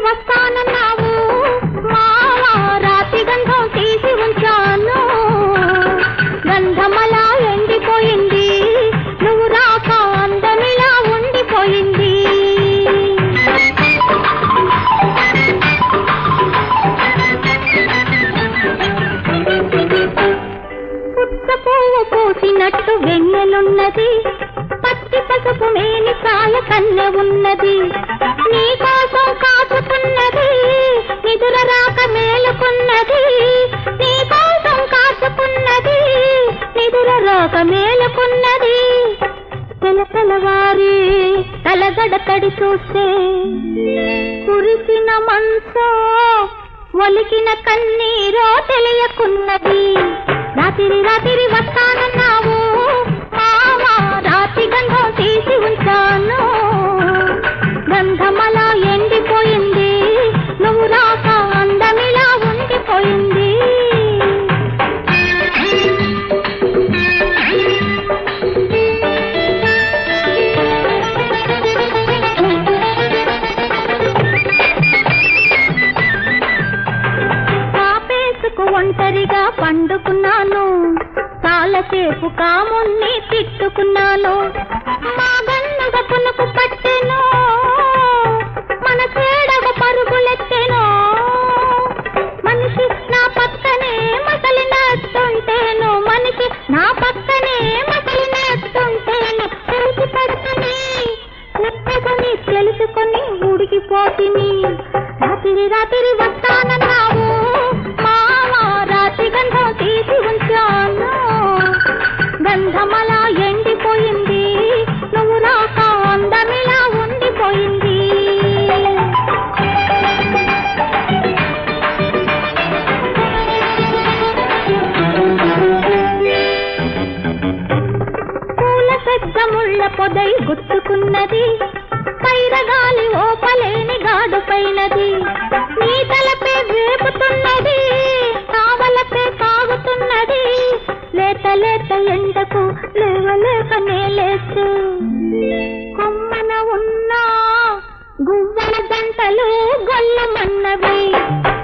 వస్తానన్నావు మావా రాతి గంధం తీసి ఉంచాను గంధమలా ఎండిపోయింది నువ్వు రాక అందమిలా ఉండిపోయింది పుట్ట పువ్వు పూసినట్టు వెన్నెలున్నది పత్తి పసుపు మేని కాయ కన్నె ఉన్నది నీ కోసం కాచుకున్నది నిదుర రాక మేలుకున్నది నీ కోసం కాచుకున్నది నిదుర రాక మేలుకున్నది తెలతెలవారి తలగడ తడి చూస్తే కురిసిన మనసో ఒలికిన కన్నీరో తెలియకున్నది రాత్రి రాత్రి వస్తానన్నావు మావా రాత్రి గంధం తీసి ఉంచాను గంధమలా ఎండిపోయింది నువ్వు రాక అందమిలా ఉండిపోయింది కాపేసుకు ఒంటరిగా పండుకున్నాను చాలాసేపు కాముణ్ణి తిట్టుకున్నాను మా గన్నుగ పులుపు పట్టెను మన చేడగ పరుగులెత్తెను మనిషి నా పక్కనే మసలినట్టుంటేను మనిషి నా పక్కనే మసలినట్టుంటేను తెలిసి పడుతుంది నెప్పదని తెలుసుకొని ఉడికిపోతిని రాత్రి రాత్రి వస్తానన్నావు మావా రాత్రి గంధం తీసి ఉంచాను గంధమలా ఎండిపోయింది నువ్వు రాక అందమిలా ఉండిపోయింది పూల పెద్ద ముళ్ళ పొదై గుచ్చుకున్నది పైరగాలి ఓపలేని గాడుపైనది నీ తలపే వేపుతున్నది కావలపే కాగుతున్నది లేత లేత ఎండకు లేవలేక నేలేస్తూ కొమ్మన ఉన్న గువ్వల గంటలు గొల్లమన్నవి